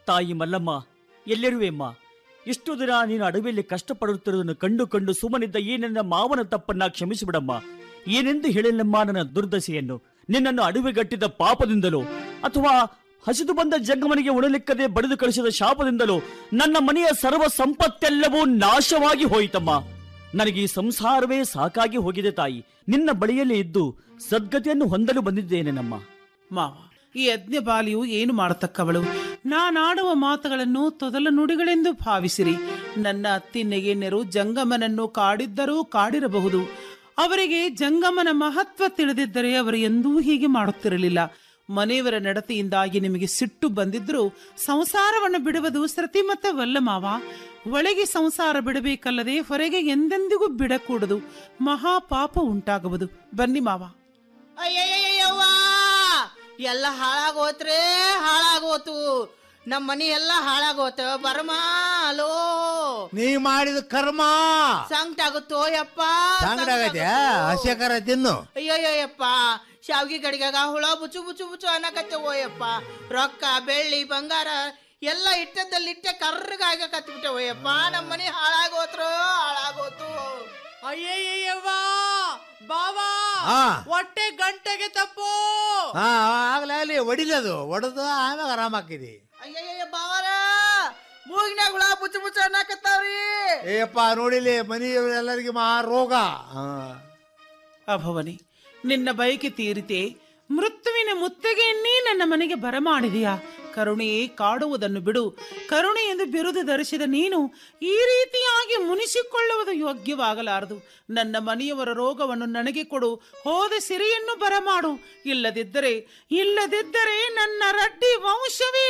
ತಾಯಿ ಮಲ್ಲಮ್ಮ ಎಲ್ಲಿರುವೆಮ್ಮ ಇಷ್ಟು ದಿನ ನೀನು ಅಡವಿಯಲ್ಲಿ ಕಷ್ಟಪಡುತ್ತಿರುವುದನ್ನು ಕಂಡು ಕಂಡು ಸುಮ್ಮನಿದ್ದ ಈ ನನ್ನ ಮಾವನ ತಪ್ಪನ್ನ ಕ್ಷಮಿಸಿಬಿಡಮ್ಮ ಏನೆಂದು ಹೇಳಿಲ್ಲಮ್ಮ ನನ್ನ ದುರ್ದಶೆಯನ್ನು ನಿನ್ನನ್ನು ಅಡವಿಗಟ್ಟಿದ ಪಾಪದಿಂದಲೋ ಅಥವಾ ಹಸಿದು ಬಂದ ಜಂಗಮನಿಗೆ ಉಣಲಿಕ್ಕದೆ ಬಡಿದು ಕಳಿಸಿದ ಶಾಪದಿಂದಲೋ ನನ್ನ ಮನೆಯ ಸರ್ವ ಸಂಪತ್ತೆಲ್ಲವೂ ನಾಶವಾಗಿ ಹೋಯಿತಮ್ಮ ನನಗೆ ಈ ಸಂಸಾರವೇ ಸಾಕಾಗಿ ಹೋಗಿದೆ ತಾಯಿ ನಿನ್ನ ಬಳಿಯಲ್ಲಿ ಇದ್ದು ಸದ್ಗತಿಯನ್ನು ಹೊಂದಲು ಬಂದಿದ್ದೇನೆ ನಮ್ಮ ಮಾವ ಈ ಯಜ್ಞ ಬಾಲಿಯು ಏನು ಮಾಡತಕ್ಕವಳು ನಾನಾಡುವ ಮಾತುಗಳನ್ನು ತೊದಲ ನುಡಿಗಳೆಂದು ಭಾವಿಸಿರಿ ನನ್ನ ಅತ್ತಿನ್ನೆಗೆನ್ನೆರು ಜಂಗಮನನ್ನು ಕಾಡಿದ್ದರೂ ಕಾಡಿರಬಹುದು ಅವರಿಗೆ ಜಂಗಮನ ಮಹತ್ವ ತಿಳಿದಿದ್ದರೆ ಅವರು ಎಂದೂ ಹೀಗೆ ಮಾಡುತ್ತಿರಲಿಲ್ಲ ಮನೆಯವರ ನಡತೆಯಿಂದಾಗಿ ನಿಮಗೆ ಸಿಟ್ಟು ಬಂದಿದ್ರೂ ಸಂಸಾರವನ್ನು ಬಿಡುವುದು ಸೃತಿಮತವಲ್ಲ ಮಾವ ಒಳಗೆ ಸಂಸಾರ ಬಿಡಬೇಕಲ್ಲದೆ ಹೊರಗೆ ಎಂದೆಂದಿಗೂ ಬಿಡಕೂಡದು ಮಹಾಪಾಪ ಉಂಟಾಗುವುದು ಬನ್ನಿ ಮಾವ ಅಯ್ಯಯ್ಯವ್ವ ಎಲ್ಲ ಹಾಳಾಗೋತ್ರೆ ಹಾಳಾಗೋತು ನಮ್ಮ ಮನಿ ಎಲ್ಲ ಹಾಳಾಗೋತ ಬರ್ಮ ಅಲೋ ನೀ ಮಾಡಿದ ಕರ್ಮ ಸಂಕಟ ಆಗುತ್ತೋ ಯಪ್ಪ ಸಂಗಡಾಗೈತೆ ಹಸ್ಯಕರ ತಿನ್ನು ಅಯ್ಯಯ್ಯಪ್ಪ ಶಾವ್ಗಿ ಗಡಿಗಾಗ ಹುಳ ಬುಚು ಬುಚು ಬುಚು ಅನ್ನಕತ್ತೇವೋ ಯಪ್ಪ ರೊಕ್ಕ ಬೆಳ್ಳಿ ಬಂಗಾರ ಎಲ್ಲ ಇಟ್ಟದಲ್ಲಿ ಇಟ್ಟೆ ಕರ್ರಗಾಗ ಕತ್ಬಿಟ್ಟೆವೋ ಯಪ್ಪ ನಮ್ಮ ಮನಿ ಹಾಳಾಗೋತ್ರು ಹಾಳಾಗೋತು ಅಯ್ಯಯ್ಯವ್ವ ಬಾವಾ ಹಾ ಹೊಟ್ಟೆ ಗಂಟೆಗೆ ತಪ್ಪು ಹಾ ಆಗ್ಲೇ ಅಲ್ಲಿ ಹೊಡಿಲದು ಹೊಡೆದು ಆಮ್ಯಾಗ ಆರಾಮ ಹಾಕಿದಿ ಅಯ್ಯಯ್ಯ ಬಾವರ ಮೂಗಿನಾಗ ಹುಳ ಬುಚ್ಚು ಬುಚ್ಚು ಅನ್ನಕತ್ತಾವ್ರಿ ಏಪ್ಪ ನೋಡಿಲಿ ಮನಿ ಎಲ್ಲರಿಗೆ ಮಹಾ ರೋಗ ಹಾ. ಅಭವನಿ ನಿನ್ನ ಬಯಕೆ ತೀರಿತೆ ಮೃತ್ಯುವಿನ ಮುತ್ತಿಗೆಯನ್ನೇ ನನ್ನ ಮನೆಗೆ ಬರಮಾಡಿದೆಯಾ ಕರುಣೆಯೇ ಕಾಡುವುದನ್ನು ಬಿಡು ಕರುಣೆ ಎಂದು ಬಿರುದು ಧರಿಸಿದ ನೀನು ಈ ರೀತಿಯಾಗಿ ಮುನಿಸಿಕೊಳ್ಳುವುದು ಯೋಗ್ಯವಾಗಲಾರದು ನನ್ನ ಮನೆಯವರ ರೋಗವನ್ನು ನನಗೆ ಕೊಡು ಹೋದ ಸಿರಿಯನ್ನು ಬರಮಾಡು ಇಲ್ಲದಿದ್ದರೆ ಇಲ್ಲದಿದ್ದರೆ ನನ್ನ ರಡ್ಡಿ ವಂಶವೇ